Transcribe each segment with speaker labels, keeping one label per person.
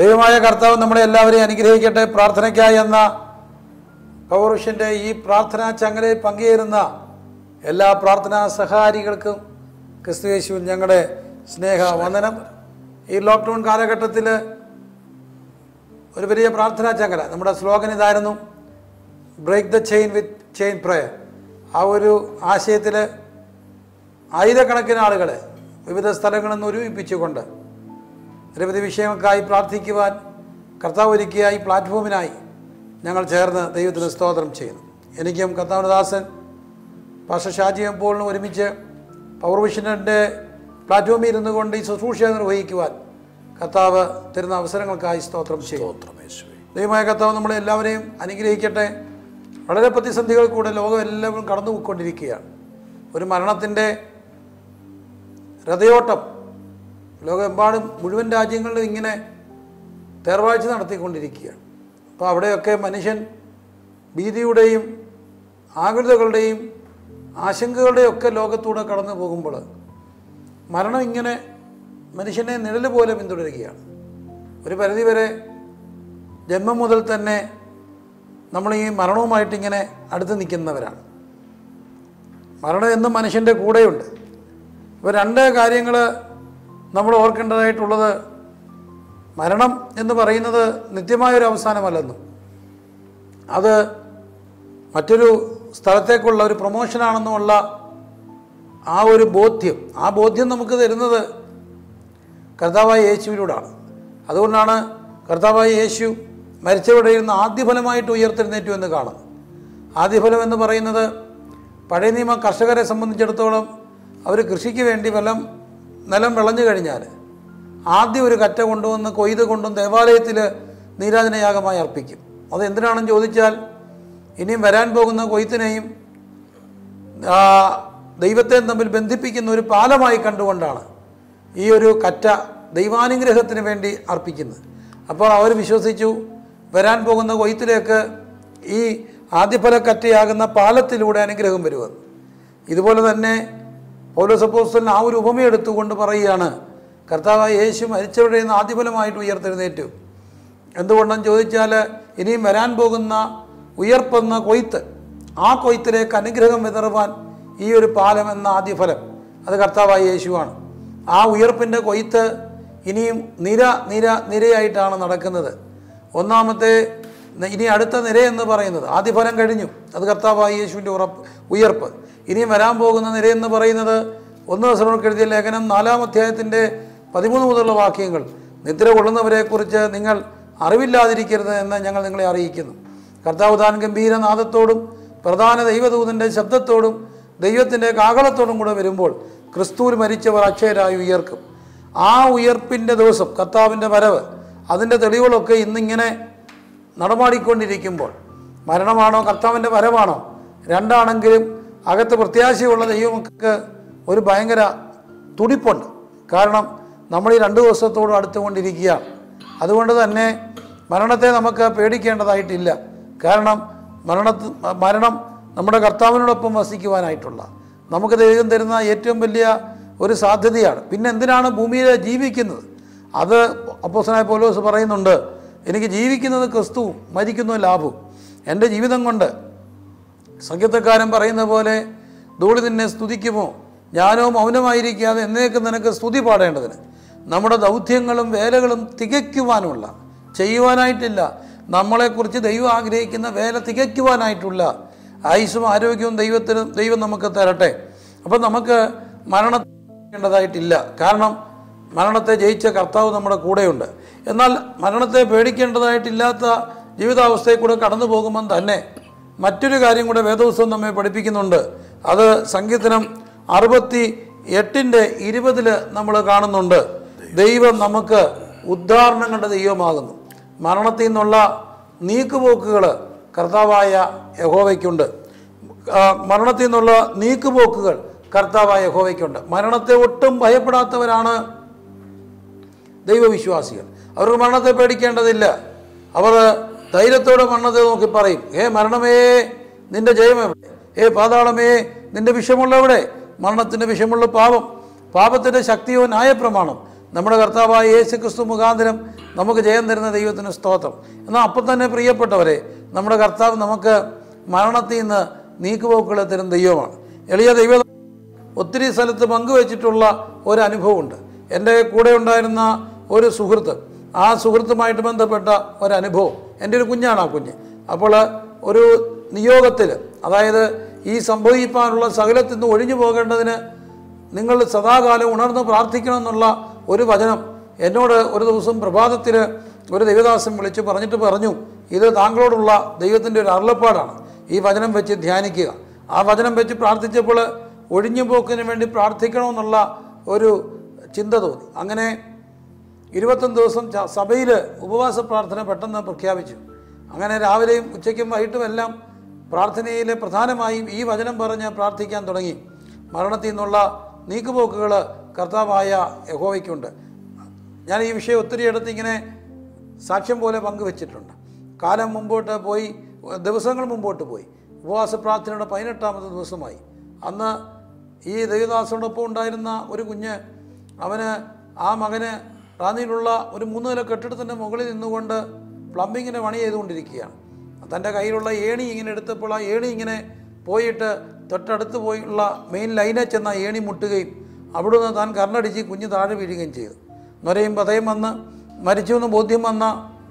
Speaker 1: ദൈവമായ കർത്താവ് നമ്മളെ എല്ലാവരെയും അനുഗ്രഹിക്കട്ടെ പ്രാർത്ഥനയ്ക്കായി എന്ന പൗരുഷൻ്റെ ഈ പ്രാർത്ഥനാ ചങ്ങലയിൽ പങ്കുചേരുന്ന എല്ലാ പ്രാർത്ഥനാ സഹാരികൾക്കും ക്രിസ്തുയേശുവിൽ ഞങ്ങളുടെ സ്നേഹ വന്ദനം ഈ ലോക്ക്ഡൗൺ കാലഘട്ടത്തിൽ ഒരു വലിയ പ്രാർത്ഥനാ ചങ്ങല നമ്മുടെ സ്ലോഗൻ ഇതായിരുന്നു break the chain with chain prayer ആ ഒരു ആശയത്തിൽ ആയിരക്കണക്കിന് ആളുകളെ വിവിധ സ്ഥലങ്ങളിൽ നിന്ന് ഒരുമിപ്പിച്ചുകൊണ്ട് നിരവധി വിഷയങ്ങൾക്കായി പ്രാർത്ഥിക്കുവാൻ കർത്താവ് ഒരുക്കിയ ഈ പ്ലാറ്റ്ഫോമിനായി ഞങ്ങൾ ചേർന്ന് ദൈവത്തിന് സ്തോത്രം ചെയ്യുന്നു എനിക്കും കർത്താവനദാസൻ പാഷ ഷാജിയും പോളിനും ഒരുമിച്ച് പവർ വിഷൻ്റെ പ്ലാറ്റ്ഫോമിൽ ഇരുന്നു കൊണ്ട് ഈ ശുശ്രൂഷ നിർവഹിക്കുവാൻ കർത്താവ് തരുന്ന അവസരങ്ങൾക്കായി സ്തോത്രം ചെയ്യും ദൈവമായ കർത്താവ് നമ്മളെ എല്ലാവരെയും അനുഗ്രഹിക്കട്ടെ വളരെ പ്രതിസന്ധികൾ കൂടെ ലോകം എല്ലാവരും കടന്നു പോയിക്കൊണ്ടിരിക്കുകയാണ് ഒരു മരണത്തിൻ്റെ രഥയോട്ടം ലോകമെമ്പാടും മുഴുവൻ രാജ്യങ്ങളിലും ഇങ്ങനെ തേർവാഴ്ച നടത്തിക്കൊണ്ടിരിക്കുകയാണ് അപ്പോൾ അവിടെയൊക്കെ മനുഷ്യൻ ഭീതിയുടെയും ആകുലതകളുടെയും ആശങ്കകളുടെയും ഒക്കെ ലോകത്തൂടെ കടന്നു പോകുമ്പോൾ മരണം ഇങ്ങനെ മനുഷ്യനെ നിഴല് പോലെ പിന്തുടരുകയാണ് ഒരു പരിധിവരെ ജന്മം മുതൽ തന്നെ നമ്മൾ ഈ മരണവുമായിട്ട് ഇങ്ങനെ അടുത്ത് നിൽക്കുന്നവരാണ് മരണം എന്നും മനുഷ്യൻ്റെ കൂടെയുണ്ട് ഇപ്പോൾ രണ്ട് കാര്യങ്ങൾ നമ്മൾ ഓർക്കേണ്ടതായിട്ടുള്ളത് മരണം എന്ന് പറയുന്നത് നിത്യമായൊരു അവസാനമല്ലെന്നും അത് മറ്റൊരു സ്ഥലത്തേക്കുള്ള ഒരു പ്രൊമോഷനാണെന്നുമുള്ള ആ ഒരു ബോധ്യം ആ ബോധ്യം നമുക്ക് തരുന്നത് കർത്താവായ യേശുവിലൂടെയാണ് അതുകൊണ്ടാണ് കർത്താവായ യേശു മരിച്ചവിടെ ഇരുന്ന് ആദ്യഫലമായിട്ട് ഉയർത്തെഴുന്നേറ്റു എന്ന് കാണുന്നു ആദ്യഫലം എന്ന് പറയുന്നത് പഴയ നിയമ കർഷകരെ സംബന്ധിച്ചിടത്തോളം അവർ കൃഷിക്ക് വേണ്ടി വല്ലം നിലം വിളഞ്ഞു കഴിഞ്ഞാൽ ആദ്യം ഒരു കറ്റ കൊണ്ടുവന്ന് കൊയ്ത് കൊണ്ടും ദേവാലയത്തിൽ നീരാജനയാഗമായി അർപ്പിക്കും അത് എന്തിനാണെന്ന് ചോദിച്ചാൽ ഇനിയും വരാൻ പോകുന്ന കൊയ്ത്തിനെയും ആ, ദൈവത്തെയും തമ്മിൽ ബന്ധിപ്പിക്കുന്ന ഒരു പാലമായി കണ്ടുകൊണ്ടാണ് ഈ ഒരു കറ്റ ദൈവാനുഗ്രഹത്തിന് വേണ്ടി അർപ്പിക്കുന്നത് അപ്പോൾ അവർ വിശ്വസിച്ചു വരാൻ പോകുന്ന കൊയ്ത്തിലേക്ക് ഈ ആദ്യഫല കറ്റയാകുന്ന പാലത്തിലൂടെ അനുഗ്രഹം വരുമെന്ന് ഇതുപോലെ തന്നെ പൗലോസപ്പോസ്റ്റലിന് ആ ഒരു ഉപമയെടുത്തുകൊണ്ട് പറയുകയാണ് കർത്താവായ യേശു മരിച്ചവരുടെ നിന്ന് ആദ്യഫലമായിട്ട് ഉയർത്തെഴുന്നേറ്റു എന്തുകൊണ്ടെന്ന് ചോദിച്ചാൽ ഇനിയും വരാൻ പോകുന്ന ഉയർപ്പെന്ന കൊയ്ത്ത് ആ കൊയ്ത്തിലേക്ക് അനുഗ്രഹം വിതറുവാൻ ഈ ഒരു പാലം എന്ന ആദ്യഫലം അത് കർത്താവായ യേശുവാണ് ആ ഉയർപ്പിൻ്റെ കൊയ്ത്ത് ഇനിയും നിര നിര നിരയായിട്ടാണ് നടക്കുന്നത് ഒന്നാമത്തെ ന- ഇനി അടുത്ത നിര എന്ന് പറയുന്നത് ആദ്യഫലം കഴിഞ്ഞു അത് കർത്താവായ യേശുവിൻ്റെ ഉറപ്പ് ഉയർപ്പ് ഇനിയും വരാൻ പോകുന്ന നിര എന്ന് പറയുന്നത് ഒന്ന് ദിവസം എഴുതിയ ലേഖനം നാലാം അധ്യായത്തിൻ്റെ പതിമൂന്ന് മുതലുള്ള വാക്യങ്ങൾ നിദ്ര കൊള്ളുന്നവരെക്കുറിച്ച് നിങ്ങൾ അറിവില്ലാതിരിക്കരുത് എന്ന് ഞങ്ങൾ നിങ്ങളെ അറിയിക്കുന്നു കർത്താവ് താൻ ഗംഭീരനാദത്തോടും പ്രധാന ദൈവദൂതൻ്റെ ശബ്ദത്തോടും ദൈവത്തിൻ്റെ കാഹളത്തോടും കൂടെ വരുമ്പോൾ ക്രിസ്തുവിൽ മരിച്ചവർ അക്ഷയരായി ഉയർക്കും ആ ഉയർപ്പിൻ്റെ ദിവസം കർത്താവിൻ്റെ വരവ് അതിൻ്റെ തെളിവുകളൊക്കെ ഇന്നിങ്ങനെ നടമാടിക്കൊണ്ടിരിക്കുമ്പോൾ മരണമാണോ കർത്താവിൻ്റെ വരവാണോ രണ്ടാണെങ്കിലും അകത്ത് പ്രത്യാശയുള്ള ദൈവമക്ക് ഒരു ഭയങ്കര തുടിപ്പുണ്ട് കാരണം നമ്മൾ ഈ രണ്ട് ദിവസത്തോടും അടുത്തുകൊണ്ടിരിക്കുകയാണ് അതുകൊണ്ട് തന്നെ മരണത്തെ നമുക്ക് പേടിക്കേണ്ടതായിട്ടില്ല കാരണം മരണത്ത് മരണം നമ്മുടെ കർത്താവിനോടൊപ്പം വസിക്കുവാനായിട്ടുള്ള നമുക്ക് ദൈവം തരുന്ന ഏറ്റവും വലിയ ഒരു സാധ്യതയാണ് പിന്നെ എന്തിനാണ് ഭൂമിയിൽ ജീവിക്കുന്നത് അത് അപ്പോസനായ പോലോസ് പറയുന്നുണ്ട് എനിക്ക് ജീവിക്കുന്നത് ക്രിസ്തുവും മരിക്കുന്നത് ലാഭവും എൻ്റെ ജീവിതം കൊണ്ട് സംഗീതക്കാരൻ പറയുന്ന പോലെ ധൂളി നിന്നെ സ്തുതിക്കുമോ ഞാനോ മൗനമായിരിക്കാതെ എന്നേക്കും നിനക്ക് സ്തുതി പാടേണ്ടതിന് നമ്മുടെ ദൗത്യങ്ങളും വേലകളും തികയ്ക്കുവാനുള്ള ചെയ്യുവാനായിട്ടില്ല നമ്മളെക്കുറിച്ച് ദൈവം ആഗ്രഹിക്കുന്ന വേല തികയ്ക്കുവാനായിട്ടുള്ള ആയുസ്സും ആരോഗ്യവും ദൈവത്തിന് ദൈവം നമുക്ക് തരട്ടെ അപ്പം നമുക്ക് മരണത്തിൻ്റെതായിട്ടില്ല കാരണം മരണത്തെ ജയിച്ച കർത്താവ് നമ്മുടെ കൂടെയുണ്ട് എന്നാൽ മരണത്തെ പേടിക്കേണ്ടതായിട്ടില്ലാത്ത ജീവിതാവസ്ഥയിൽ കൂടെ കടന്നു പോകുമ്പം തന്നെ മറ്റൊരു കാര്യം കൂടെ വേദോത്സവം നമ്മെ പഠിപ്പിക്കുന്നുണ്ട് അത് സംഗീതനം അറുപത്തി എട്ടിൻ്റെ ഇരുപതിൽ നമ്മൾ കാണുന്നുണ്ട് ദൈവം നമുക്ക് ഉദ്ധാരണങ്ങളുടെ ദൈവമാകുന്നു മരണത്തിൽ നിന്നുള്ള നീക്കുപോക്കുകൾ കർത്താവായ യഹോവയ്ക്കുണ്ട് ആ, മരണത്തിൽ നിന്നുള്ള നീക്കുപോക്കുകൾ കർത്താവായ യഹോവയ്ക്കുണ്ട് മരണത്തെ ഒട്ടും ഭയപ്പെടാത്തവരാണ് ദൈവവിശ്വാസികൾ അവർക്ക് മരണത്തെ പേടിക്കേണ്ടതില്ല അവർ ധൈര്യത്തോടെ മരണത്തെ നോക്കി പറയും ഏ മരണമേ നിന്റെ ജയം എവിടെ ഏ പാതാളമേ നിന്റെ വിഷമുള്ള എവിടെ മരണത്തിൻ്റെ വിഷമുള്ള പാപം പാപത്തിൻ്റെ ശക്തിയോ ന്യായപ്രമാണം നമ്മുടെ കർത്താവായ യേശു ക്രിസ്തു മുഖാന്തരം നമുക്ക് ജയം തരുന്ന ദൈവത്തിന് സ്തോത്രം എന്നാൽ അപ്പം തന്നെ പ്രിയപ്പെട്ടവരെ നമ്മുടെ കർത്താവ് നമുക്ക് മരണത്തിൽ നിന്ന് നീക്കുപോക്കുകളെ തരുന്ന ദൈവമാണ് എളിയ ദൈവ ഒത്തിരി സ്ഥലത്ത് പങ്കുവച്ചിട്ടുള്ള ഒരു അനുഭവമുണ്ട് എൻ്റെ കൂടെ ഉണ്ടായിരുന്ന ഒരു സുഹൃത്ത് ആ സുഹൃത്തുമായിട്ട് ബന്ധപ്പെട്ട ഒരു അനുഭവം എൻ്റെ ഒരു കുഞ്ഞാണ് ആ കുഞ്ഞ് അപ്പോൾ ഒരു നിയോഗത്തിൽ അതായത് ഈ സംഭവിക്കാനുള്ള സകലത്തിൽ നിന്ന് ഒഴിഞ്ഞു പോകേണ്ടതിന് നിങ്ങൾ സദാകാലം ഉണർന്ന് പ്രാർത്ഥിക്കണം എന്നുള്ള ഒരു വചനം എന്നോട് ഒരു ദിവസം പ്രഭാതത്തിൽ ഒരു ദൈവദാസൻ വിളിച്ച് പറഞ്ഞിട്ട് പറഞ്ഞു ഇത് താങ്കളോടുള്ള ദൈവത്തിൻ്റെ ഒരു അരുളപ്പാടാണ് ഈ വചനം വെച്ച് ധ്യാനിക്കുക ആ വചനം വെച്ച് പ്രാർത്ഥിച്ചപ്പോൾ ഒഴിഞ്ഞു പോക്കിന് വേണ്ടി പ്രാർത്ഥിക്കണമെന്നുള്ള ഒരു ചിന്ത തോന്നി അങ്ങനെ ഇരുപത്തൊന്ന് ദിവസം സഭയിൽ ഉപവാസ പ്രാർത്ഥന പെട്ടെന്ന് പ്രഖ്യാപിച്ചു അങ്ങനെ രാവിലെയും ഉച്ചയ്ക്കും വൈകിട്ടും എല്ലാം പ്രാർത്ഥനയിൽ പ്രധാനമായും ഈ വചനം പറഞ്ഞ് പ്രാർത്ഥിക്കാൻ തുടങ്ങി മരണത്തിൽ നിന്നുള്ള നീക്കുപോക്കുകൾ കർത്താവായ യഹോവയ്ക്കുണ്ട് ഞാൻ ഈ വിഷയം ഒത്തിരി ഇടത്ത് ഇങ്ങനെ സാക്ഷ്യം പോലെ പങ്കുവച്ചിട്ടുണ്ട് കാലം മുമ്പോട്ട് പോയി ദിവസങ്ങൾ മുമ്പോട്ട് പോയി ഉപവാസ പ്രാർത്ഥനയുടെ പതിനെട്ടാമത്തെ ദിവസമായി അന്ന് ഈ ദേവദാസോടൊപ്പം ഉണ്ടായിരുന്ന ഒരു കുഞ്ഞ് അവന് ആ മകന് റാന്നിയിലുള്ള ഒരു മൂന്ന് നില കെട്ടിടത്തിൻ്റെ മുകളിൽ നിന്നുകൊണ്ട് പ്ലംബിങ്ങിൻ്റെ പണി ചെയ്തുകൊണ്ടിരിക്കുകയാണ് തൻ്റെ കയ്യിലുള്ള ഏണി ഇങ്ങനെ എടുത്തപ്പോൾ ആ ഏണി ഇങ്ങനെ പോയിട്ട് തൊട്ടടുത്ത് പോയുള്ള മെയിൻ ലൈനിൽ ചെന്ന ആ ഏണി മുട്ടുകയും അവിടുന്ന് താൻ കർണടിച്ച് കുഞ്ഞ് താഴെ വീഴുകയും ചെയ്തു നൊരയും പതയും വന്ന് മരിച്ചു എന്ന് ബോധ്യം വന്ന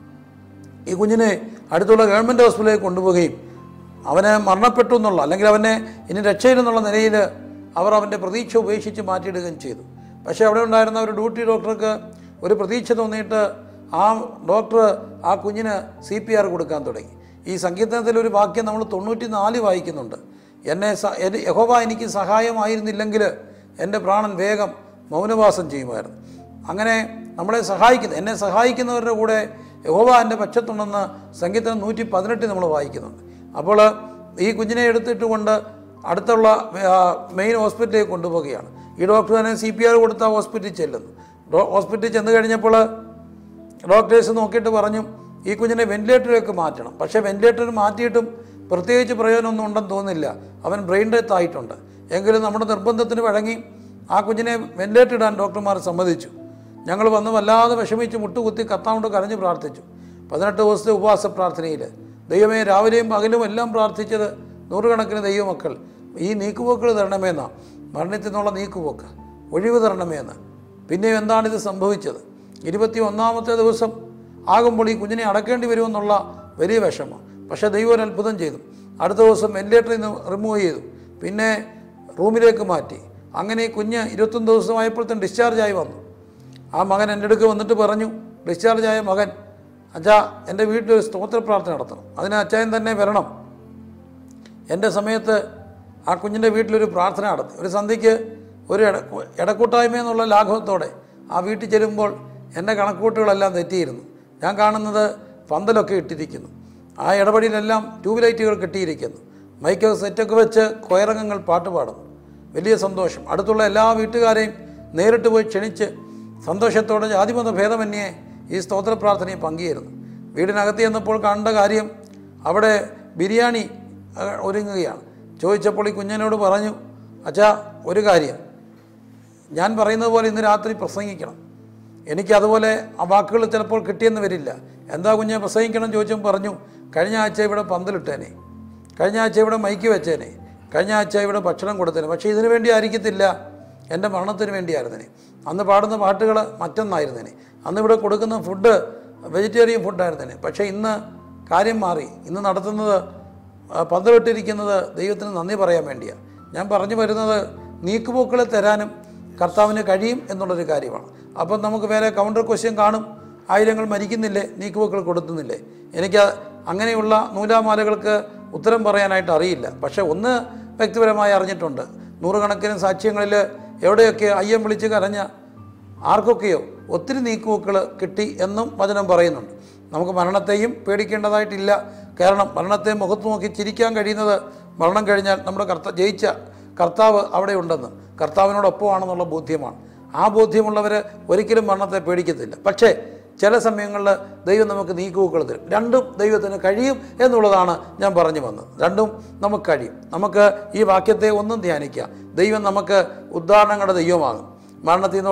Speaker 1: ഈ കുഞ്ഞിനെ അടുത്തുള്ള ഗവൺമെൻറ് ഹോസ്പിറ്റലിലേക്ക് കൊണ്ടുപോവുകയും അവന് മരണപ്പെട്ടു എന്നുള്ള അല്ലെങ്കിൽ അവനെ ഇനി രക്ഷയിലെന്നുള്ള നിലയിൽ അവർ അവൻ്റെ പ്രതീക്ഷ ഉപേക്ഷിച്ച് മാറ്റിയിടുകയും ചെയ്തു പക്ഷേ അവിടെ ഉണ്ടായിരുന്ന ഒരു ഡ്യൂട്ടി ഡോക്ടർക്ക് ഒരു പ്രതീക്ഷ തോന്നിയിട്ട് ആ ഡോക്ടർ ആ കുഞ്ഞിന് സി പി ആർ കൊടുക്കാൻ തുടങ്ങി ഈ സങ്കീർത്തനത്തിൽ ഒരു വാക്യം നമ്മൾ തൊണ്ണൂറ്റി നാല് വായിക്കുന്നുണ്ട് എന്നെ സ എന്നെ യഹോവ എനിക്ക് സഹായമായിരുന്നില്ലെങ്കിൽ എൻ്റെ പ്രാണൻ വേഗം മൗനവാസം ചെയ്യുമായിരുന്നു അങ്ങനെ നമ്മളെ സഹായിക്കുന്ന എന്നെ സഹായിക്കുന്നവരുടെ കൂടെ യഹോവ എൻ്റെ പക്ഷത്തുണ്ടെന്ന് സംഗീതം നൂറ്റി പതിനെട്ടിൽ നമ്മൾ വായിക്കുന്നുണ്ട് അപ്പോൾ ഈ കുഞ്ഞിനെ എടുത്തിട്ട് കൊണ്ട് അടുത്തുള്ള ആ, മെയിൻ ഹോസ്പിറ്റലിലേക്ക് കൊണ്ടുപോവുകയാണ് ഈ ഡോക്ടർ തന്നെ സി പി ആർ കൊടുത്ത ആ ഹോസ്പിറ്റലിൽ ചെല്ലുന്നു ഡോ- ഹോസ്പിറ്റലിൽ ചെന്ന് കഴിഞ്ഞപ്പോൾ ഡോക്ടേഴ്സ് നോക്കിയിട്ട് പറഞ്ഞു ഈ കുഞ്ഞിനെ വെന്റിലേറ്ററിലേക്ക് മാറ്റണം പക്ഷേ വെന്റിലേറ്റർ മാറ്റിയിട്ടും പ്രത്യേകിച്ച് പ്രയോജനമൊന്നും ഉണ്ടെന്ന് തോന്നുന്നില്ല അവൻ ബ്രെയിൻ ഡെത്ത് ആയിട്ടുണ്ട് എങ്കിലും നമ്മുടെ നിർബന്ധത്തിന് വഴങ്ങി ആ കുഞ്ഞിനെ വെന്റിലേറ്റർ ഇടാൻ ഡോക്ടർമാർ സമ്മതിച്ചു ഞങ്ങൾ വന്ന് വല്ലാതെ വിഷമിച്ച് മുട്ടുകുത്തി കത്താണ്ട് കരഞ്ഞ് പ്രാർത്ഥിച്ചു പതിനെട്ട് ദിവസത്തെ ഉപവാസ പ്രാർത്ഥനയിൽ ദൈവമേ രാവിലെയും പകലും എല്ലാം പ്രാർത്ഥിച്ചത് നൂറുകണക്കിന് ദൈവമക്കൾ ഈ നീക്കുപോക്കുകൾ തരണമേന്നാ മരണത്തിൽ നിന്നുള്ള നീക്കുപോക്ക് ഒഴിവ് തരണമേന്ന് പിന്നെയും എന്താണ് ഇത് സംഭവിച്ചത് ഇരുപത്തി ഒന്നാമത്തെ ദിവസം ആകുമ്പോൾ ഈ കുഞ്ഞിനെ അടക്കേണ്ടി വരുമെന്നുള്ള വലിയ വിഷമം പക്ഷേ ദൈവം ഒരു അത്ഭുതം ചെയ്തു അടുത്ത ദിവസം വെന്റിലേറ്ററിൽ നിന്ന് റിമൂവ് ചെയ്തു പിന്നെ റൂമിലേക്ക് മാറ്റി അങ്ങനെ ഈ കുഞ്ഞ് ഇരുപത്തൊന്ന് ദിവസമായപ്പോഴത്തേനും ഡിസ്ചാർജായി വന്നു ആ മകൻ എൻ്റെ അടുക്ക് വന്നിട്ട് പറഞ്ഞു ഡിസ്ചാർജായ മകൻ അച്ഛാ എൻ്റെ വീട്ടിലൊരു സ്തോത്ര പ്രാർത്ഥന നടത്തണം അതിന് അച്ചായൻ തന്നെ വരണം എൻ്റെ സമയത്ത് ആ കുഞ്ഞിൻ്റെ വീട്ടിലൊരു പ്രാർത്ഥന നടത്തി ഒരു സന്ധ്യയ്ക്ക് ഒരു ഇട ഇടക്കൂട്ടായ്മ എന്നുള്ള ലാഘവത്തോടെ ആ വീട്ടിൽ ചെല്ലുമ്പോൾ എൻ്റെ കണക്കൂട്ടുകളെല്ലാം തെറ്റിയിരുന്നു ഞാൻ കാണുന്നത് പന്തലൊക്കെ ഇട്ടിരിക്കുന്നു ആ ഇടപെടിയിലെല്ലാം ട്യൂബ് ലൈറ്റുകൾ കെട്ടിയിരിക്കുന്നു മൈക്ക് സെറ്റൊക്കെ വെച്ച് കൊയറങ്ങങ്ങൾ പാട്ട് പാടുന്നു വലിയ സന്തോഷം അടുത്തുള്ള എല്ലാ വീട്ടുകാരെയും നേരിട്ട് പോയി ക്ഷണിച്ച് സന്തോഷത്തോടെ ജാതിമത ഭേദമന്യേ ഈ സ്തോത്ര പ്രാർത്ഥനയിൽ പങ്കുചേരുന്നു വീടിനകത്ത് ചെന്നപ്പോൾ കണ്ട കാര്യം അവിടെ ബിരിയാണി അഹ്, ഒരുങ്ങുകയാണ് ചോദിച്ചപ്പോൾ ഈ കുഞ്ഞിനോട് പറഞ്ഞു അച്ഛാ ഒരു കാര്യം ഞാൻ പറയുന്നത് പോലെ ഇന്ന് രാത്രി പ്രസംഗിക്കണം എനിക്കതുപോലെ ആ വാക്കുകൾ ചിലപ്പോൾ കിട്ടിയെന്ന് വരില്ല എന്താ കുഞ്ഞെ പ്രസംഗിക്കണം ചോദിച്ചപ്പോൾ പറഞ്ഞു കഴിഞ്ഞ ആഴ്ച ഇവിടെ പന്തലിട്ടേനെ കഴിഞ്ഞ ആഴ്ച ഇവിടെ മൈക്ക് വെച്ചേനെ കഴിഞ്ഞ ആഴ്ച ഇവിടെ ഭക്ഷണം കൊടുത്തേനെ പക്ഷേ ഇതിനു വേണ്ടി ആയിരിക്കത്തില്ല എൻ്റെ മരണത്തിന് വേണ്ടിയായിരുന്നേനെ അന്ന് പാടുന്ന പാട്ടുകൾ മറ്റൊന്നായിരുന്നേനെ അന്ന് ഇവിടെ കൊടുക്കുന്ന ഫുഡ് വെജിറ്റേറിയൻ ഫുഡായിരുന്നേനെ പക്ഷേ ഇന്ന് കാര്യം മാറി ഇന്ന് നടത്തുന്നത് ആ, പന്തലിട്ടിരിക്കുന്നത് ദൈവത്തിന് നന്ദി പറയാൻ വേണ്ടിയാണ് ഞാൻ പറഞ്ഞു വരുന്നത് നീക്കുപോക്കുകളെ തരാനും കർത്താവിന് കഴിയും എന്നുള്ളൊരു കാര്യമാണ് അപ്പം നമുക്ക് വേറെ കൗണ്ടർ ക്വസ്റ്റ്യൻ കാണും ആയിരങ്ങൾ മരിക്കുന്നില്ലേ നീക്കുപോക്കുകൾ കൊടുക്കുന്നില്ലേ എനിക്ക് അങ്ങനെയുള്ള നൂലാമാലകൾക്ക് ഉത്തരം പറയാനായിട്ട് അറിയില്ല പക്ഷേ ഒന്ന് വ്യക്തിപരമായി അറിഞ്ഞിട്ടുണ്ട് നൂറുകണക്കിന് സാക്ഷ്യങ്ങളിൽ എവിടെയൊക്കെ അയ്യം വിളിച്ച് കരഞ്ഞ ആർക്കൊക്കെയോ ഒത്തിരി നീക്കുപോക്കുകൾ കിട്ടി എന്നും വചനം പറയുന്നുണ്ട് നമുക്ക് മരണത്തെയും പേടിക്കേണ്ടതായിട്ടില്ല കാരണം മരണത്തെ മുഖത്ത് നോക്കി ചിരിക്കാൻ കഴിയുന്നത് മരണം കഴിഞ്ഞാൽ നമ്മുടെ കർത്ത ജയിച്ച കർത്താവ് അവിടെ ഉണ്ടെന്ന് കർത്താവിനോടൊപ്പമാണെന്നുള്ള ബോധ്യമാണ് ആ ബോധ്യമുള്ളവർ ഒരിക്കലും മരണത്തെ പേടിക്കത്തില്ല പക്ഷേ ചില സമയങ്ങളിൽ ദൈവം നമുക്ക് നീക്കുപോക്കുകൾ തരും രണ്ടും ദൈവത്തിന് കഴിയും എന്നുള്ളതാണ് ഞാൻ പറഞ്ഞു വന്നത് രണ്ടും നമുക്ക് കഴിയും നമുക്ക് ഈ വാക്യത്തെ ഒന്നും ധ്യാനിക്കാം ദൈവം നമുക്ക് ഉദാഹരണങ്ങളുടെ ദൈവമാകും മരണത്തിൽ നിന്നുള്ള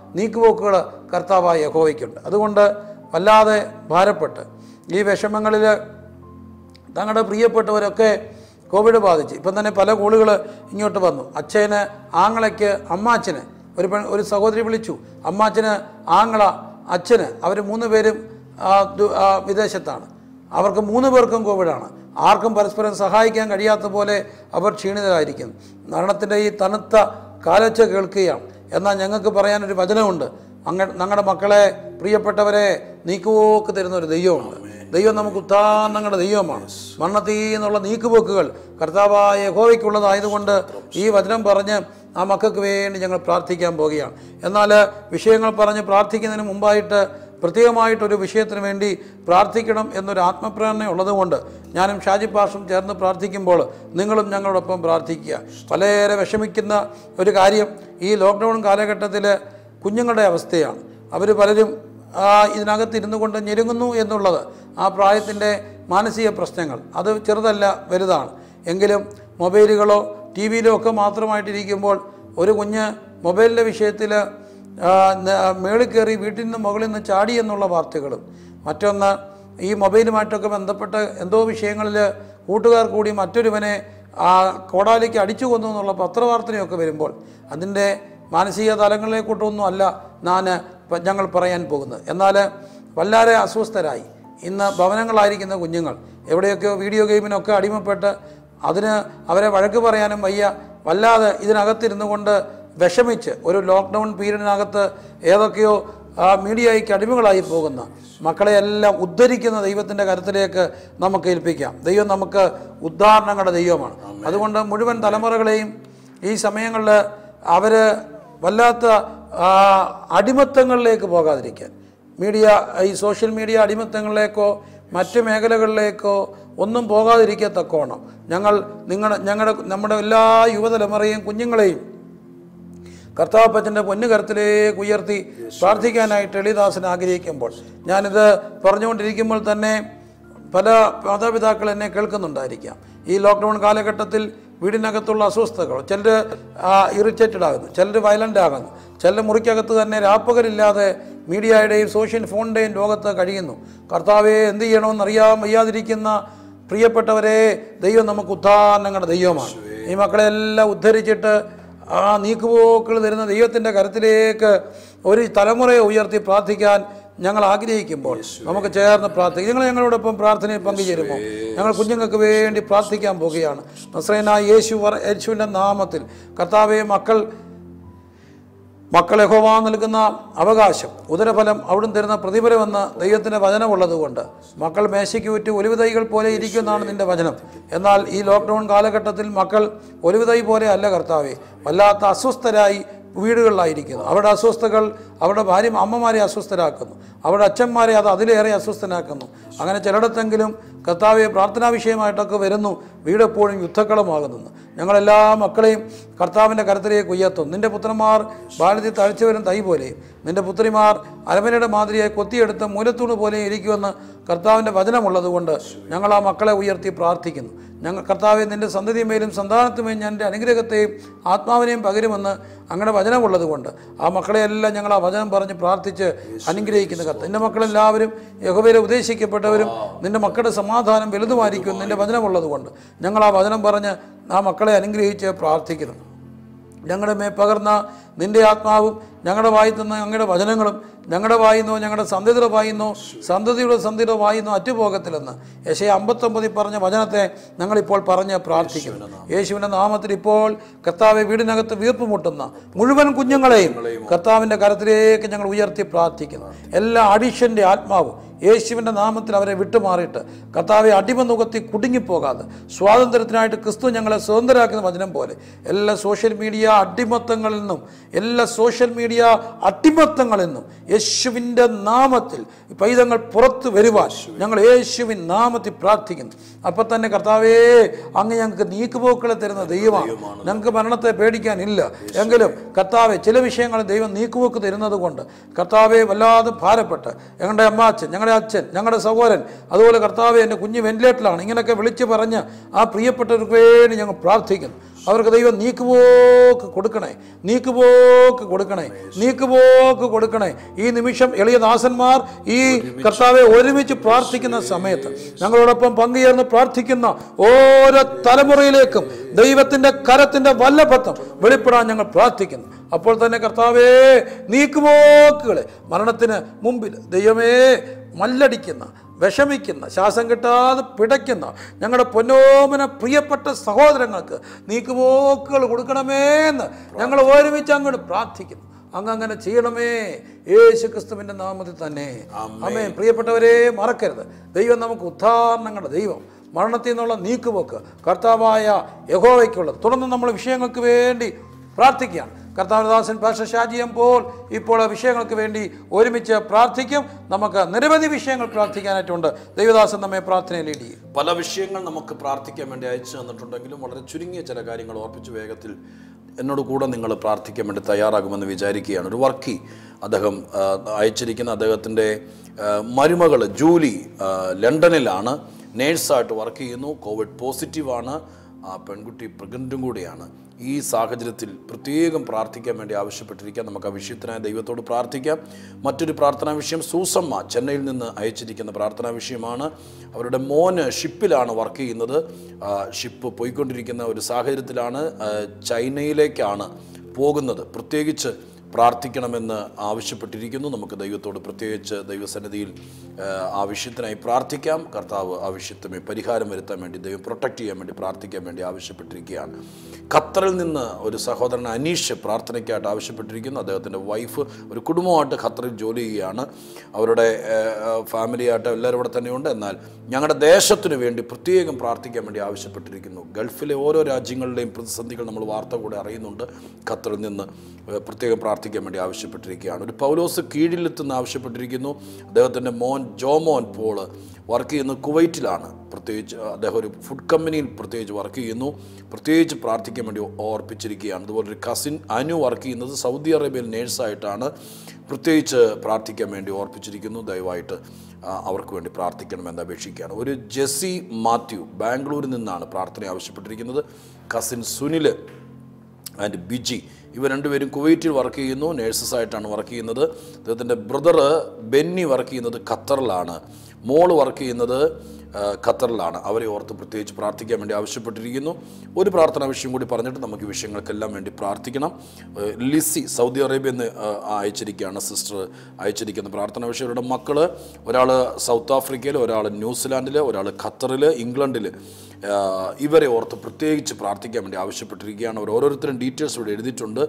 Speaker 1: നീക്കുപോക്കുകൾ കർത്താവായ യഹോവയ്ക്കുണ്ട് അതുകൊണ്ട് വല്ലാതെ ഭാരപ്പെട്ട് ഈ വിഷമങ്ങളിൽ തങ്ങളുടെ പ്രിയപ്പെട്ടവരൊക്കെ കോവിഡ് ബാധിച്ച് ഇപ്പം തന്നെ പല കോളുകൾ ഇങ്ങോട്ട് വന്നു അച്ഛന് ആങ്ങളയ്ക്ക് അമ്മാച്ചന് ഒരു പെൺ ഒരു സഹോദരി വിളിച്ചു അമ്മാച്ചന് ആങ്ങള അച്ഛന് അവർ മൂന്ന് പേരും ആ, ദു- ആ, വിദേശത്താണ് അവർക്ക് മൂന്ന് പേർക്കും കോവിഡാണ് ആർക്കും പരസ്പരം സഹായിക്കാൻ കഴിയാത്ത പോലെ അവർ ക്ഷീണിതരായിരിക്കുന്നു മരണത്തിൻ്റെ ഈ തണുത്ത കാലച്ച കേൾക്കുകയാണ് എന്നാൽ ഞങ്ങൾക്ക് പറയാനൊരു വചനമുണ്ട് അങ്ങ ഞങ്ങളുടെ മക്കളെ പ്രിയപ്പെട്ടവരെ നീക്കുപോക്ക് തരുന്ന ഒരു ദൈവമുണ്ട് ദൈവം നമുക്ക് ഉത്താന്നങ്ങളുടെ ദൈവമാണ് മണ്ണത്തിൽ നിന്നുള്ള നീക്കുപോക്കുകൾ കർത്താവായ യഹോവയ്ക്കുള്ളതായതുകൊണ്ട് ഈ വചനം പറഞ്ഞ് ആ മക്കൾക്ക് വേണ്ടി ഞങ്ങൾ പ്രാർത്ഥിക്കാൻ പോവുകയാണ് എന്നാൽ വിഷയങ്ങൾ പറഞ്ഞ് പ്രാർത്ഥിക്കുന്നതിന് മുമ്പായിട്ട് പ്രത്യേകമായിട്ടൊരു വിഷയത്തിന് വേണ്ടി പ്രാർത്ഥിക്കണം എന്നൊരു ആത്മപ്രേരണ ഉള്ളതുകൊണ്ട് ഞാനും ഷാജി പാഷും ചേർന്ന് പ്രാർത്ഥിക്കുമ്പോൾ നിങ്ങളും ഞങ്ങളോടൊപ്പം പ്രാർത്ഥിക്കുക വളരെയേറെ വിഷമിക്കുന്ന ഒരു കാര്യം ഈ ലോക്ക്ഡൗൺ കാലഘട്ടത്തിൽ കുഞ്ഞുങ്ങളുടെ അവസ്ഥയാണ് അവർ പലരും ആ, ഇതിനകത്ത് ഇരുന്നു കൊണ്ട് ഞെരുങ്ങുന്നു എന്നുള്ളത് ആ പ്രായത്തിൻ്റെ മാനസിക പ്രശ്നങ്ങൾ അത് ചെറുതല്ല വലുതാണ് എങ്കിലും മൊബൈലുകളോ ടി വിയിലോ ഒക്കെ മാത്രമായിട്ടിരിക്കുമ്പോൾ ഒരു കുഞ്ഞ് മൊബൈലിൻ്റെ വിഷയത്തിൽ മേളിൽ കയറി വീട്ടിൽ നിന്ന് മുകളിൽ നിന്ന് ചാടി എന്നുള്ള വാർത്തകളും മറ്റൊന്ന് ഈ മൊബൈലുമായിട്ടൊക്കെ ബന്ധപ്പെട്ട് എന്തോ വിഷയങ്ങളിൽ കൂട്ടുകാർ കൂടി മറ്റൊരുവനെ ആ കോടാലിക്ക് അടിച്ചു കൊന്നു എന്നുള്ള പത്രവാർത്തയൊക്കെ വരുമ്പോൾ അതിൻ്റെ മാനസിക തലങ്ങളിലേക്കോട്ടൊന്നും അല്ല ഞാൻ പ- ഞങ്ങൾ പറയാൻ പോകുന്നത് എന്നാൽ വല്ലാതെ അസ്വസ്ഥരായി ഇന്ന് ഭവനങ്ങളായിരിക്കുന്ന കുഞ്ഞുങ്ങൾ എവിടെയൊക്കെയോ വീഡിയോ ഗെയിമിനൊക്കെ അടിമപ്പെട്ട് അതിന് അവരെ വഴക്ക് പറയാനും വയ്യ വല്ലാതെ ഇതിനകത്തിരുന്നു കൊണ്ട് വിഷമിച്ച് ഒരു ലോക്ക്ഡൗൺ പീരീഡിനകത്ത് ഏതൊക്കെയോ ആ മീഡിയയ്ക്ക് അടിമകളായി പോകുന്ന മക്കളെയെല്ലാം ഉദ്ധരിക്കുന്ന ദൈവത്തിൻ്റെ കരുത്തിലേക്ക് നമുക്ക് ഏൽപ്പിക്കാം ദൈവം നമുക്ക് ഉദ്ധാരണങ്ങളുടെ ദൈവമാണ് അതുകൊണ്ട് മുഴുവൻ തലമുറകളെയും ഈ സമയങ്ങളിൽ അവർ വല്ലാത്ത ആ, അടിമത്തങ്ങളിലേക്ക് പോകാതിരിക്കാൻ മീഡിയ ഈ സോഷ്യൽ മീഡിയ അടിമത്തങ്ങളിലേക്കോ മറ്റ് മേഖലകളിലേക്കോ ഒന്നും പോകാതിരിക്കത്തക്കോണം ഞങ്ങൾ നിങ്ങളുടെ ഞങ്ങളുടെ നമ്മുടെ എല്ലാ യുവതലമുറയും കുഞ്ഞുങ്ങളെയും കർത്താപ്പച്ചൻ്റെ പൊന്നുകരത്തിലേക്ക് ഉയർത്തി പ്രാർത്ഥിക്കാനായിട്ട് എളിദാസൻ ആഗ്രഹിക്കുമ്പോൾ ഞാനിത് പറഞ്ഞുകൊണ്ടിരിക്കുമ്പോൾ തന്നെ പല മാതാപിതാക്കൾ എന്നെ കേൾക്കുന്നുണ്ടായിരിക്കാം ഈ ലോക്ക്ഡൗൺ കാലഘട്ടത്തിൽ വീടിനകത്തുള്ള അസ്വസ്ഥതകൾ ചിലർ ഇറിറ്റേറ്റഡ് ആകുന്നു ചിലർ വയലൻ്റ് ആകുന്നു ചിലർ മുറിക്കകത്ത് തന്നെ രാപ്പകലില്ലാതെ മീഡിയയുടെയും സോഷ്യൽ ഫോണിൻ്റെയും ലോകത്ത് കഴിയുന്നു കർത്താവെ എന്ത് ചെയ്യണമെന്ന് അറിയാൻ വയ്യാതിരിക്കുന്ന പ്രിയപ്പെട്ടവരെ ദൈവം നമുക്ക് ഉദ്ധാരണങ്ങളുടെ ദൈവമാണ് ഈ മക്കളെല്ലാം ഉദ്ധരിച്ചിട്ട് ആ നീക്കുപോക്കുകൾ തരുന്ന ദൈവത്തിൻ്റെ കരത്തിലേക്ക് ഒരു തലമുറയെ ഉയർത്തി പ്രാർത്ഥിക്കാൻ ഞങ്ങൾ ആഗ്രഹിക്കുമ്പോൾ നമുക്ക് ചേർന്ന് പ്രാർത്ഥിക്കാം നിങ്ങൾ ഞങ്ങളോടൊപ്പം പ്രാർത്ഥനയിൽ പങ്കുചേരുമോ ഞങ്ങൾ കുഞ്ഞുങ്ങൾക്ക് വേണ്ടി പ്രാർത്ഥിക്കാൻ പോവുകയാണ് നസ്രേനായ യേശു വർ- യേശുവിൻ്റെ നാമത്തിൽ കർത്താവെ മക്കൾ മക്കളെ ഹോവാ നൽകുന്ന അവകാശം ഉദരഫലം അവിടുന്ന് തരുന്ന പ്രതിഫലമെന്ന് ദൈവത്തിൻ്റെ വചനമുള്ളതുകൊണ്ട് മക്കൾ മേശയ്ക്ക് വിറ്റ് ഒലിവുതൈകൾ പോലെ ഇരിക്കുന്നതാണ് നിൻ്റെ വചനം എന്നാൽ ഈ ലോക്ക്ഡൗൺ കാലഘട്ടത്തിൽ മക്കൾ ഒലിവുതൈ പോലെ അല്ല കർത്താവെ വല്ലാത്ത അസ്വസ്ഥരായി വീടുകളിലായിരിക്കുന്നു അവരുടെ അസ്വസ്ഥകൾ അവരുടെ ഭാര്യ അമ്മമാരെ അസ്വസ്ഥരാക്കുന്നു അവരുടെ അച്ഛന്മാരെ അത് അതിലേറെ അസ്വസ്ഥനാക്കുന്നു അങ്ങനെ ചിലയിടത്തെങ്കിലും കർത്താവെ പ്രാർത്ഥനാ വിഷയമായിട്ടൊക്കെ വരുന്നു വീടെപ്പോഴും യുദ്ധക്കളമാകുന്നു ഞങ്ങളെല്ലാ മക്കളെയും കർത്താവിൻ്റെ കരത്തിലേക്ക് ഉയർത്തും നിന്റെ പുത്രന്മാർ ബാല്യത്തിൽ തഴച്ചവരും തൈ പോലെയും നിന്റെ പുത്രിമാർ അരമനയുടെ മാതിരിയായി കൊത്തിയെടുത്ത മൂലത്തൂണ് പോലെ ഇരിക്കുമെന്ന് കർത്താവിൻ്റെ വചനമുള്ളതുകൊണ്ട് ഞങ്ങൾ ആ മക്കളെ ഉയർത്തി പ്രാർത്ഥിക്കുന്നു ഞങ്ങൾ കർത്താവെ നിന്റെ സന്തതിമേലും സന്താനത്തുമേലും ഞാൻ എൻ്റെ അനുഗ്രഹത്തെയും ആത്മാവിനെയും പകരുമെന്ന് അങ്ങനെ വചനമുള്ളതുകൊണ്ട് ആ മക്കളെയെല്ലാം ഞങ്ങൾ ആ വചനം പറഞ്ഞ് പ്രാർത്ഥിച്ച് അനുഗ്രഹിക്കുന്ന കത്ത് നിന്റെ മക്കളെല്ലാവരും യഹോവയിലെ ഉപദേശിക്കപ്പെട്ടവരും നിന്റെ മക്കളുടെ സമാധാനം വലുതുമായിരിക്കും നിന്റെ വചനമുള്ളതുകൊണ്ട് ഞങ്ങൾ ആ വചനം പറഞ്ഞ് ആ മക്കളെ അനുഗ്രഹിച്ച് പ്രാർത്ഥിക്കുന്നു ഞങ്ങളുടെ മേ പകർന്ന നിന്റെ ആത്മാവും ഞങ്ങളുടെ വായി തന്ന ഞങ്ങളുടെ വചനങ്ങളും ഞങ്ങളുടെ വായിന്നോ ഞങ്ങളുടെ സന്ധിയുടെ വായിന്നോ സന്തതിയുടെ സന്ധിയുടെ വായിന്നോ അറ്റുപോകത്തില്ലെന്ന് യശയ അമ്പത്തൊമ്പതിൽ പറഞ്ഞ വചനത്തെ ഞങ്ങളിപ്പോൾ പറഞ്ഞ് പ്രാർത്ഥിക്കുന്നു യേശുവിൻ്റെ നാമത്തിൽ ഇപ്പോൾ കർത്താവെ വീടിനകത്ത് വീർപ്പ് മുട്ടുന്ന മുഴുവൻ കുഞ്ഞുങ്ങളെയും കർത്താവിൻ്റെ കരത്തിലേക്ക് ഞങ്ങൾ ഉയർത്തി പ്രാർത്ഥിക്കുന്നു എല്ലാ അഡിഷൻ്റെ ആത്മാവും യേശുവിൻ്റെ നാമത്തിൽ അവരെ വിട്ടുമാറിയിട്ട് കർത്താവെ അടിമ നുകത്തി കുടുങ്ങിപ്പോകാതെ സ്വാതന്ത്ര്യത്തിനായിട്ട് ക്രിസ്തു ഞങ്ങളെ സ്വതന്ത്രരാക്കുന്ന വചനം പോലെ എല്ലാ സോഷ്യൽ മീഡിയ അടിമത്തങ്ങളിൽ നിന്നും എല്ലാ സോഷ്യൽ മീഡിയ അടിമത്തങ്ങളിൽ നിന്നും യേശുവിൻ്റെ നാമത്തിൽ ഈ പൈതങ്ങൾ പുറത്തു വരുവാൻ ഞങ്ങൾ യേശുവിൻ നാമത്തിൽ പ്രാർത്ഥിക്കുന്നു അപ്പം തന്നെ കർത്താവേ അങ്ങ് ഞങ്ങൾക്ക് നീക്കുപോക്കളെ തരുന്ന ദൈവമാണ് ഞങ്ങൾക്ക് മരണത്തെ പേടിക്കാനില്ല എങ്കിലും കർത്താവെ ചില വിഷയങ്ങൾ ദൈവം നീക്കുപോക്ക് തരുന്നത് കൊണ്ട് കർത്താവെ വല്ലാതെ ഭാരപ്പെട്ട് ഞങ്ങളുടെ അമ്മാച്ചൻ ഞങ്ങളുടെ അച്ഛൻ ഞങ്ങളുടെ സഹോദരൻ അതുപോലെ കർത്താവെ എൻ്റെ കുഞ്ഞ് വെന്റിലേറ്ററിലാണ് ഇങ്ങനെയൊക്കെ വിളിച്ച് പറഞ്ഞ് ആ പ്രിയപ്പെട്ടവർക്ക് വേണ്ടി ഞങ്ങൾ പ്രാർത്ഥിക്കുന്നു അവർക്ക് ദൈവം നീക്കുപോക്ക് കൊടുക്കണേ നീക്കുപോക്ക് കൊടുക്കണേ നീക്കുപോക്ക് കൊടുക്കണേ ഈ നിമിഷം എളിയ ദാസന്മാർ ഈ കർത്താവെ ഒരുമിച്ച് പ്രാർത്ഥിക്കുന്ന സമയത്ത് ഞങ്ങളോടൊപ്പം പങ്കുചേർന്ന് പ്രാർത്ഥിക്കുന്ന ഓരോ തലമുറയിലേക്കും ദൈവത്തിൻ്റെ കരത്തിൻ്റെ വല്ലഭത്വം വെളിപ്പെടാൻ ഞങ്ങൾ പ്രാർത്ഥിക്കുന്നു അപ്പോൾ തന്നെ കർത്താവേ നീക്കുപോക്കുകളെ മരണത്തിന് മുമ്പിൽ ദൈവമേ മല്ലടിക്കുന്ന വിഷമിക്കുന്ന ശ്വാസം കിട്ടാതെ പിടയ്ക്കുന്ന ഞങ്ങളുടെ പൊന്നോമന പ്രിയപ്പെട്ട സഹോദരങ്ങൾക്ക് നീക്കുപോക്കുകൾ കൊടുക്കണമേ എന്ന് ഞങ്ങൾ ഒരുമിച്ച് അങ്ങോട്ട് പ്രാർത്ഥിക്കുന്നു അങ്ങ് അങ്ങനെ ചെയ്യണമേ യേശു ക്രിസ്തുവിൻ്റെ നാമത്തിൽ തന്നെ അമ്മേ പ്രിയപ്പെട്ടവരെ മറക്കരുത് ദൈവം നമുക്ക് ഉദ്ധാരണങ്ങളുടെ ദൈവം മരണത്തിൽ നിന്നുള്ള നീക്കുപോക്ക് കർത്താവായ യഹോവയ്ക്കുള്ളത് തുടർന്ന് നമ്മൾ വിഷയങ്ങൾക്ക് വേണ്ടി പ്രാർത്ഥിക്കുകയാണ് കർത്താവദാസൻ പാഷ ഷാജിയം പോൽ ഇപ്പോൾ ആ വിഷയങ്ങൾക്ക് വേണ്ടി ഒരുമിച്ച് പ്രാർത്ഥിക്കും നമുക്ക് നിരവധി വിഷയങ്ങൾ പ്രാർത്ഥിക്കാനായിട്ടുണ്ട് ദൈവദാസൻ നമ്മെ പ്രാർത്ഥനയിൽ ലീഡ് ചെയ്യും
Speaker 2: പല വിഷയങ്ങൾ നമുക്ക് പ്രാർത്ഥിക്കാൻ വേണ്ടി അയച്ചു തന്നിട്ടുണ്ടെങ്കിലും വളരെ ചുരുങ്ങിയ ചില കാര്യങ്ങൾ ഓർപ്പിച്ച് വേഗത്തിൽ എന്നോട് കൂടെ നിങ്ങൾ പ്രാർത്ഥിക്കാൻ വേണ്ടി തയ്യാറാകുമെന്ന് വിചാരിക്കുകയാണ് ഒരു വർക്കി അദ്ദേഹം ആ, അയച്ചിരിക്കുന്ന അദ്ദേഹത്തിൻ്റെ മരുമകൾ ജൂലി ആ, ലണ്ടനിലാണ് നേഴ്സായിട്ട് വർക്ക് ചെയ്യുന്നു കോവിഡ് പോസിറ്റീവാണ് ആ പെൺകുട്ടി പ്രഗ്നൻറ്റും കൂടിയാണ് ഈ സാഹചര്യത്തിൽ പ്രത്യേകം പ്രാർത്ഥിക്കാൻ വേണ്ടി ആവശ്യപ്പെട്ടിരിക്കാം നമുക്ക് ആ വിഷയത്തിനായി ദൈവത്തോട് പ്രാർത്ഥിക്കാം മറ്റൊരു പ്രാർത്ഥനാ വിഷയം സൂസമ്മ ചെന്നൈയിൽ നിന്ന് അയച്ചിരിക്കുന്ന പ്രാർത്ഥനാ വിഷയമാണ് അവരുടെ മോന് ഷിപ്പിലാണ് വർക്ക് ചെയ്യുന്നത് ആ, ഷിപ്പ് പോയിക്കൊണ്ടിരിക്കുന്ന ഒരു സാഹചര്യത്തിലാണ് ആ, ചൈനയിലേക്കാണ് പോകുന്നത് പ്രത്യേകിച്ച് പ്രാർത്ഥിക്കണമെന്ന് ആവശ്യപ്പെട്ടിരിക്കുന്നു നമുക്ക് ദൈവത്തോട് പ്രത്യേകിച്ച് ദൈവസന്നിധിയിൽ ആ, ആ വിഷയത്തിനായി പ്രാർത്ഥിക്കാം കർത്താവ് ആ വിഷയത്തിന് പരിഹാരം വരുത്താൻ വേണ്ടി ദൈവം പ്രൊട്ടക്റ്റ് ചെയ്യാൻ വേണ്ടി പ്രാർത്ഥിക്കാൻ വേണ്ടി ആവശ്യപ്പെട്ടിരിക്കുകയാണ് ഖത്തറിൽ നിന്ന് ഒരു സഹോദരൻ അനീഷ് പ്രാർത്ഥനയ്ക്കായിട്ട് ആവശ്യപ്പെട്ടിരിക്കുന്നു അദ്ദേഹത്തിൻ്റെ വൈഫ് ഒരു കുടുംബമായിട്ട് ഖത്തറിൽ ജോലി ചെയ്യുകയാണ് അവരുടെ ഫാമിലിയായിട്ട് എല്ലാവരും ഇവിടെ തന്നെയുണ്ട് എന്നാൽ ഞങ്ങളുടെ ദേശത്തിന് വേണ്ടി പ്രത്യേകം പ്രാർത്ഥിക്കാൻ വേണ്ടി ആവശ്യപ്പെട്ടിരിക്കുന്നു ഗൾഫിലെ ഓരോ രാജ്യങ്ങളിലെയും പ്രതിസന്ധികൾ നമ്മൾ വാർത്ത കൂടെ അറിയുന്നുണ്ട് ഖത്തറിൽ നിന്ന് ഏഹ്, പ്രത്യേകം പ്രാർത്ഥിക്കാൻ വേണ്ടി ആവശ്യപ്പെട്ടിരിക്കുകയാണ് ഒരു പൗലോസ് കീഴിലെത്തുന്ന ആവശ്യപ്പെട്ടിരിക്കുന്നു അദ്ദേഹത്തിൻ്റെ മോൻ ജോമോൻ പോള് വർക്ക് ചെയ്യുന്നത് കുവൈറ്റിലാണ് പ്രത്യേകിച്ച് അദ്ദേഹം ഒരു ഫുഡ് കമ്പനിയിൽ പ്രത്യേകിച്ച് വർക്ക് ചെയ്യുന്നു പ്രത്യേകിച്ച് പ്രാർത്ഥിക്കാൻ വേണ്ടി ഓർപ്പിച്ചിരിക്കുകയാണ് അതുപോലെ ഒരു കസിൻ അനു വർക്ക് ചെയ്യുന്നത് സൗദി അറേബ്യയിൽ നേഴ്സായിട്ടാണ് പ്രത്യേകിച്ച് പ്രാർത്ഥിക്കാൻ വേണ്ടി ഓർപ്പിച്ചിരിക്കുന്നു ദയവായിട്ട് ആ, അവർക്ക് വേണ്ടി പ്രാർത്ഥിക്കണമെന്ന് അപേക്ഷിക്കുകയാണ് ഒരു ജെസ്സി മാത്യു ബാംഗ്ലൂരിൽ നിന്നാണ് പ്രാർത്ഥന ആവശ്യപ്പെട്ടിരിക്കുന്നത് കസിൻ സുനിൽ ആൻഡ് ബിജി ഇവർ രണ്ടുപേരും കുവൈറ്റിൽ വർക്ക് ചെയ്യുന്നു നേഴ്സസ് ആയിട്ടാണ് വർക്ക് ചെയ്യുന്നത് അദ്ദേഹത്തിൻ്റെ ബ്രദർ ബെന്നി വർക്ക് ചെയ്യുന്നത് ഖത്തറിലാണ് മോള് വർക്ക് ചെയ്യുന്നത് ആ, ഖത്തറിലാണ് അവരെ ഓർത്ത് പ്രത്യേകിച്ച് പ്രാർത്ഥിക്കാൻ വേണ്ടി ആവശ്യപ്പെട്ടിരിക്കുന്നു ഒരു പ്രാർത്ഥനാ വിഷയം കൂടി പറഞ്ഞിട്ട് നമുക്ക് ഈ വിഷയങ്ങൾക്കെല്ലാം വേണ്ടി പ്രാർത്ഥിക്കണം ആ, ലിസി സൗദി അറേബ്യയിൽ നിന്ന് ആ, അയച്ചിരിക്കുകയാണ് സിസ്റ്റർ അയച്ചിരിക്കുന്ന പ്രാർത്ഥനാ വിഷയം ഇവരുടെ മക്കൾ ഒരാൾ സൗത്ത് ആഫ്രിക്കയിൽ ഒരാൾ ന്യൂസിലാൻഡിൽ ഒരാൾ ഖത്തറിൽ ഇംഗ്ലണ്ടിൽ ആഹ് ഇവരെ ഓർത്ത് പ്രത്യേകിച്ച് പ്രാർത്ഥിക്കാൻ വേണ്ടി ആവശ്യപ്പെട്ടിരിക്കുകയാണ് അവർ ഓരോരുത്തരും ഡീറ്റെയിൽസ് ഇവിടെ എഴുതിയിട്ടുണ്ട്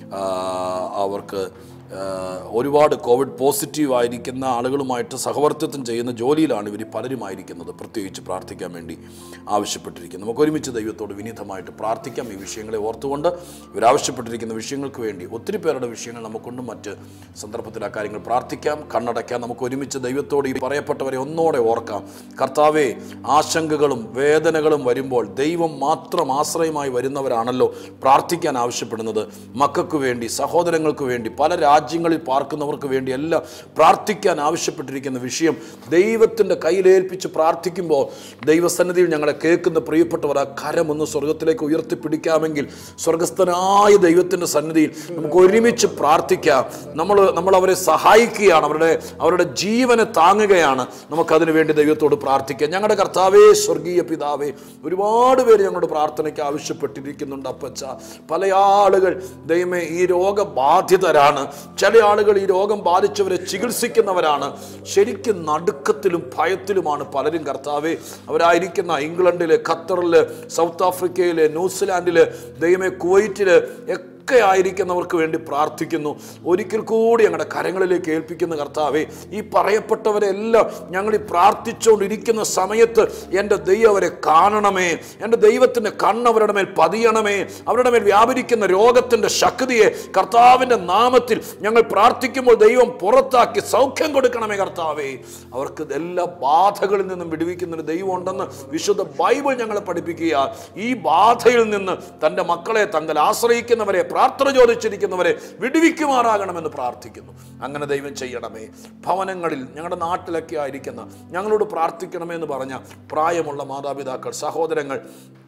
Speaker 2: ആഹ് അവർക്ക് ആഹ് ഒരുപാട് കോവിഡ് പോസിറ്റീവ് ആയിരിക്കുന്ന ആളുകളുമായിട്ട് സഹവർത്തിത്വം ചെയ്യുന്ന ജോലിയിലാണ് ഇവർ പലരുമായിരിക്കുന്നത് പ്രത്യേകിച്ച് പ്രാർത്ഥിക്കാൻ വേണ്ടി ആവശ്യപ്പെട്ടിരിക്കുന്നത് നമുക്ക് ഒരുമിച്ച് ദൈവത്തോട് വിനീതമായിട്ട് പ്രാർത്ഥിക്കാം ഈ വിഷയങ്ങളെ ഓർത്തുകൊണ്ട് ഇവരാവശ്യപ്പെട്ടിരിക്കുന്ന വിഷയങ്ങൾക്ക് വേണ്ടി ഒത്തിരി പേരുടെ വിഷയങ്ങൾ നമുക്കുണ്ട് മറ്റ് സന്ദർഭത്തിൽ ആ കാര്യങ്ങൾ പ്രാർത്ഥിക്കാം കണ്ണടയ്ക്കാം നമുക്ക് ഒരുമിച്ച് ദൈവത്തോട് ഈ പറയപ്പെട്ടവരെ ഒന്നോടെ ഓർക്കാം കർത്താവെ ആശങ്കകളും വേദനകളും വരുമ്പോൾ ദൈവം മാത്രം ആശ്രയമായി വരുന്നവരാണല്ലോ പ്രാർത്ഥിക്കാൻ ആവശ്യപ്പെടുന്നത് മക്കൾക്ക് വേണ്ടി സഹോദരങ്ങൾക്ക് വേണ്ടി പല രാജ്യങ്ങളിൽ പാർക്കുന്നവർക്ക് വേണ്ടി എല്ലാം പ്രാർത്ഥിക്കാൻ ആവശ്യപ്പെട്ടിരിക്കുന്ന വിഷയം ദൈവത്തിൻ്റെ കയ്യിലേൽപ്പിച്ച് പ്രാർത്ഥിക്കുമ്പോൾ ദൈവസന്നിധിയിൽ ഞങ്ങളെ കേൾക്കുന്ന പ്രിയപ്പെട്ടവർ ആ കരമൊന്ന് സ്വർഗത്തിലേക്ക് ഉയർത്തിപ്പിടിക്കാമെങ്കിൽ സ്വർഗസ്ഥനായ ദൈവത്തിൻ്റെ സന്നിധിയിൽ നമുക്ക് ഒരുമിച്ച് പ്രാർത്ഥിക്കാം നമ്മൾ നമ്മൾ അവരെ സഹായിക്കുകയാണ് അവരുടെ അവരുടെ ജീവനെ താങ്ങുകയാണ് നമുക്കതിനു വേണ്ടി ദൈവത്തോട് പ്രാർത്ഥിക്കാം ഞങ്ങളുടെ കർത്താവേ സ്വർഗീയ പിതാവേ ഒരുപാട് പേര് ഞങ്ങളുടെ പ്രാർത്ഥനയ്ക്ക് ആവശ്യപ്പെട്ടിരിക്കുന്നുണ്ട് അപ്പച്ച പല ആളുകൾ ദൈവമേ ഈ രോഗബാധിതരാണ് ചില ആളുകൾ ഈ രോഗം ബാധിച്ചവരെ ചികിത്സിക്കുന്നവരാണ് ശരിക്കും നടുക്കത്തിലും ഭയത്തിലുമാണ് പലരും കർത്താവെ അവരായിരിക്കുന്ന ഇംഗ്ലണ്ടില് ഖത്തറില് സൗത്ത് ആഫ്രിക്കയില് ന്യൂസിലാൻഡില് ദൈവമേ കുവൈറ്റില് ഒക്കെ ആയിരിക്കുന്നവർക്ക് വേണ്ടി പ്രാർത്ഥിക്കുന്നു ഒരിക്കൽ കൂടി ഞങ്ങളുടെ കരങ്ങളിലേക്ക് ഏൽപ്പിക്കുന്ന കർത്താവെ ഈ പറയപ്പെട്ടവരെല്ലാം ഞങ്ങൾ ഈ പ്രാർത്ഥിച്ചുകൊണ്ടിരിക്കുന്ന സമയത്ത് എൻ്റെ ദൈവം അവരെ കാണണമേ എൻ്റെ ദൈവത്തിൻ്റെ കണ്ണ് അവരുടെ മേൽ പതിയണമേ അവരുടെ മേൽ വ്യാപരിക്കുന്ന രോഗത്തിൻ്റെ ശക്തിയെ കർത്താവിൻ്റെ നാമത്തിൽ ഞങ്ങൾ പ്രാർത്ഥിക്കുമ്പോൾ ദൈവം പുറത്താക്കി സൗഖ്യം കൊടുക്കണമേ കർത്താവേ അവർക്ക് എല്ലാ ബാധകളിൽ നിന്നും വിടുവിക്കുന്ന ഒരു ദൈവം ഉണ്ടെന്ന് വിശുദ്ധ ബൈബിൾ ഞങ്ങളെ പഠിപ്പിക്കുക ഈ ബാധയിൽ നിന്ന് തൻ്റെ മക്കളെ തങ്ങൾ ആശ്രയിക്കുന്നവരെ പ്രാർത്ഥന ചോദിച്ചിരിക്കുന്നവരെ വിടുവിക്കുമാറാകണമെന്ന് പ്രാർത്ഥിക്കുന്നു അങ്ങനെ ദൈവം ചെയ്യണമേ ഭവനങ്ങളിൽ ഞങ്ങളുടെ നാട്ടിലൊക്കെ ആയിരിക്കുന്ന ഞങ്ങളോട് പ്രാർത്ഥിക്കണമെന്ന് പറഞ്ഞ പ്രായമുള്ള മാതാപിതാക്കൾ സഹോദരങ്ങൾ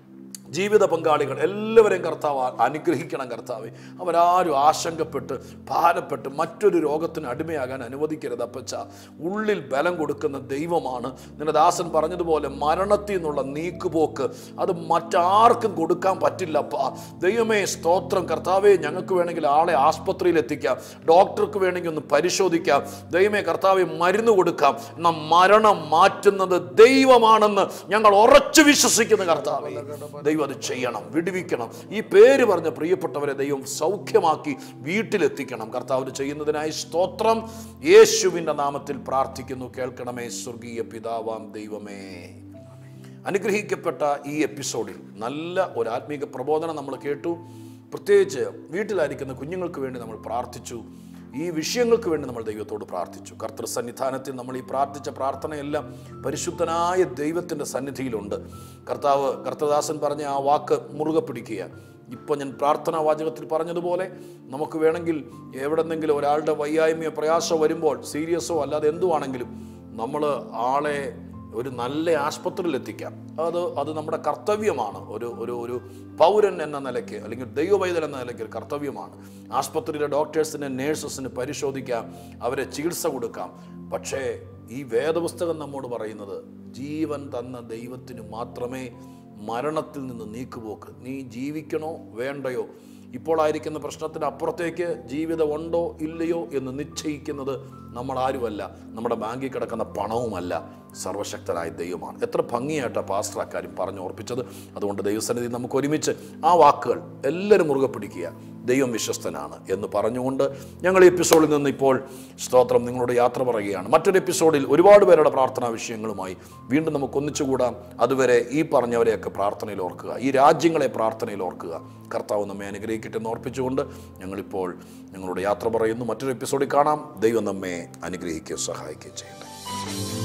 Speaker 2: ജീവിത പങ്കാളികൾ എല്ലാവരെയും കർത്താവ് അനുഗ്രഹിക്കണം കർത്താവ് അവരാരും ആശങ്കപ്പെട്ട് ഭാരപ്പെട്ട് മറ്റൊരു രോഗത്തിന് അടിമയാകാൻ അനുവദിക്കരുത് അപ്പച്ച ഉള്ളിൽ ബലം കൊടുക്കുന്ന ദൈവമാണ് നിന്റെ ദാസൻ പറഞ്ഞതുപോലെ മരണത്തിൽ നിന്നുള്ള നീക്കുപോക്ക് അത് മറ്റാർക്കും കൊടുക്കാൻ പറ്റില്ലപ്പ ദൈവമേ സ്തോത്രം കർത്താവെ ഞങ്ങൾക്ക് വേണമെങ്കിൽ ആളെ ആസ്പത്രിയിൽ എത്തിക്കാം ഡോക്ടർക്ക് വേണമെങ്കിൽ ഒന്ന് പരിശോധിക്കാം ദൈവമേ കർത്താവെ മരുന്ന് കൊടുക്കാം എന്നാൽ മരണം മാറ്റുന്നത് ദൈവമാണെന്ന് ഞങ്ങൾ ഉറച്ചു വിശ്വസിക്കുന്ന കർത്താവെ ദൈവം അത് ചെയ്യണം വിടുവിക്കണം ഈ പേര് പറഞ്ഞ പ്രിയപ്പെട്ടവരെ ദൈവം സൗഖ്യമാക്കി വീട്ടിലെത്തിക്കണം കർത്താവ് ചെയ്യുന്നതിനായി സ്തോത്രം യേശുവിൻ്റെ നാമത്തിൽ പ്രാർത്ഥിക്കുന്നു കേൾക്കണമേ സ്വർഗീയ പിതാവാം ദൈവമേ അനുഗ്രഹിക്കപ്പെട്ട ഈ എപ്പിസോഡിൽ നല്ല ഒരു ആത്മീക പ്രബോധനം നമ്മൾ കേട്ടു പ്രത്യേകിച്ച് വീട്ടിലായിരിക്കുന്ന കുഞ്ഞുങ്ങൾക്ക് വേണ്ടി നമ്മൾ പ്രാർത്ഥിച്ചു ഈ വിഷയങ്ങൾക്ക് വേണ്ടി നമ്മൾ ദൈവത്തോട് പ്രാർത്ഥിച്ചു കർത്തൃ സന്നിധാനത്തിൽ നമ്മൾ ഈ പ്രാർത്ഥിച്ച പ്രാർത്ഥനയെല്ലാം പരിശുദ്ധനായ ദൈവത്തിൻ്റെ സന്നിധിയിലുണ്ട് കർത്താവ് കർത്തദാസൻ പറഞ്ഞ ആ വാക്ക് മുറുകെ പിടിക്കുക ഇപ്പോൾ ഞാൻ പ്രാർത്ഥനാ വാചകത്തിൽ പറഞ്ഞതുപോലെ നമുക്ക് വേണമെങ്കിൽ എവിടെന്നെങ്കിലും ഒരാളുടെ വയ്യായ്മയോ പ്രയാസമോ വരുമ്പോൾ സീരിയസോ അല്ലാതെ എന്തുവാണെങ്കിലും നമ്മൾ ആളെ ഒരു നല്ല ആശുപത്രിയിൽ എത്തിക്കാം അത് അത് നമ്മുടെ കർത്തവ്യമാണ് ഒരു ഒരു ഒരു പൗരൻ എന്ന നിലയ്ക്ക് അല്ലെങ്കിൽ ദൈവവൈതൽ എന്ന നിലയ്ക്ക് ഒരു കർത്തവ്യമാണ് ആശുപത്രിയിലെ ഡോക്ടേഴ്സിന് നേഴ്സസിന് പരിശോധിക്കാം അവരെ ചികിത്സ കൊടുക്കാം പക്ഷേ ഈ വേദപുസ്തകം നമ്മോട് പറയുന്നത് ജീവൻ തന്ന ദൈവത്തിന് മാത്രമേ മരണത്തിൽ നിന്ന് നീക്കുപോക്ക് നീ ജീവിക്കണോ വേണ്ടയോ ഇപ്പോൾ ആയിരിക്കുന്ന പ്രശ്നത്തിന് അപ്പുറത്തേക്ക് ജീവിതം ഉണ്ടോ ഇല്ലയോ എന്ന് നിശ്ചയിക്കുന്നത് നമ്മൾ ആരുമല്ല നമ്മുടെ ബാങ്കിൽ കിടക്കുന്ന പണവുമല്ല സർവശക്തനായ ദൈവമാണ് എത്ര ഭംഗിയായിട്ടാണ് പാസ്റ്റർ അക്കാര്യം പറഞ്ഞു ഓർപ്പിച്ചത് അതുകൊണ്ട് ദൈവസന്നിധി നമുക്ക് ഒരുമിച്ച് ആ വാക്കുകൾ എല്ലാവരും മുറുകെ പിടിക്കുക ദൈവം വിശ്വസ്തനാണ് എന്ന് പറഞ്ഞുകൊണ്ട് ഞങ്ങൾ ഈ എപ്പിസോഡിൽ നിന്ന് ഇപ്പോൾ സ്തോത്രം നിങ്ങളോട് യാത്ര പറയുകയാണ് മറ്റൊരു എപ്പിസോഡിൽ ഒരുപാട് പേരുടെ പ്രാർത്ഥനാ വിഷയങ്ങളുമായി വീണ്ടും നമുക്ക് ഒന്നിച്ചുകൂടാം അതുവരെ ഈ പറഞ്ഞവരെയൊക്കെ പ്രാർത്ഥനയിൽ ഓർക്കുക ഈ രാജ്യങ്ങളെ പ്രാർത്ഥനയിൽ ഓർക്കുക കർത്താവ് നമ്മെ അനുഗ്രഹിക്കട്ടെ എന്ന് ഓർപ്പിച്ചുകൊണ്ട് ഞങ്ങളിപ്പോൾ ഞങ്ങളോട് യാത്ര പറയുന്നു മറ്റൊരു എപ്പിസോഡിൽ കാണാം ദൈവം നമ്മെ അനുഗ്രഹിക്കുകയും സഹായിക്കുകയും ചെയ്യട്ടെ